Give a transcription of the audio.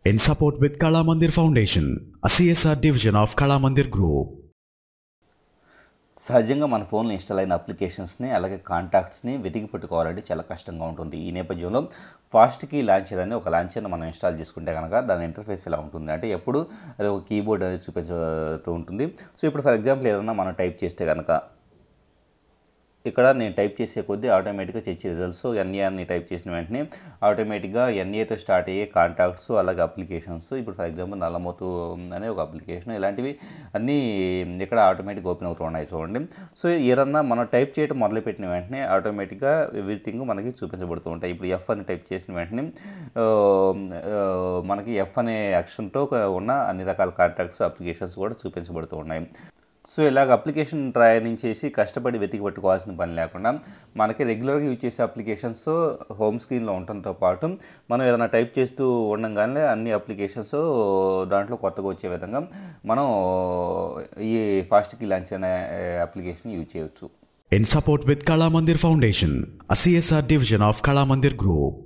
in support with Kala Mandir Foundation, a CSR division of Kala Mandir Group. సహజంగా మన ఫోన్లో install అయిన అప్లికేషన్స్ని అలాగే కాంటాక్ట్స్ని వెతికి పెట్టుకోవాలంటే చాలా కష్టంగా ఉంటుంది ఈ నేపథ్యంలో ఫాస్ట్కి లాంచర్ అని ఒక లాంచర్ని మనం ఇన్స్టాల్ చేసుకుంటే కనుక దాని ఇంటర్ఫేస్ ఎలా ఉంటుంది అంటే ఎప్పుడు అది ఒక కీబోర్డ్ అనేది చూపించుతూ ఉంటుంది సో ఇప్పుడు ఫర్ ఎగ్జాంపుల్ ఏదైనా మనం టైప్ చేస్తే కనుక ఇక్కడ నేను టైప్ చేసే కొద్దీ ఆటోమేటిక్గా తెచ్చే రిజల్ట్స్ ఎన్ఏ అని టైప్ చేసిన వెంటనే ఆటోమేటిక్గా ఎన్ఏతో స్టార్ట్ అయ్యే కాంటాక్ట్స్ అలాగే అప్లికేషన్స్ ఇప్పుడు ఫర్ ఎగ్జాంపుల్ నల్లమోతు అనే ఒక అప్లికేషన్ ఇలాంటివి అన్నీ ఇక్కడ ఆటోమేటిక్ ఓపెన్ అవుతూ ఉన్నాయి చూడండి సో ఏదన్నా మనం టైప్ చేయడం మొదలుపెట్టిన వెంటనే ఆటోమేటిక్గా ఎవ్రీథింగ్ మనకి చూపించబడుతూ ఉంటాయి ఇప్పుడు ఎఫ్ అని టైప్ చేసిన వెంటనే ఆ, ఆ, మనకి ఎఫ్ అనే యాక్షన్తో ఉన్న అన్ని రకాల కాంటాక్ట్స్ అప్లికేషన్స్ కూడా చూపించబడుతూ ఉన్నాయి సో ఇలాగ అప్లికేషన్ ట్రైనింగ్ చేసి కష్టపడి వెతికి పట్టుకోవాల్సిన పని లేకుండా మనకి రెగ్యులర్గా యూజ్ చేసే అప్లికేషన్స్ హోమ్ స్క్రీన్లో ఉండటంతో పాటు మనం ఏదైనా టైప్ చేస్తూ ఉండగానే అన్ని అప్లికేషన్స్ దాంట్లో కొత్తగా వచ్చే విధంగా మనం ఈ ఫాస్ట్కి లాంచ్ అనే అప్లికేషన్ యూజ్ చేయవచ్చు In support with Kala Mandir Foundation, a CSR division of Kala Mandir Group.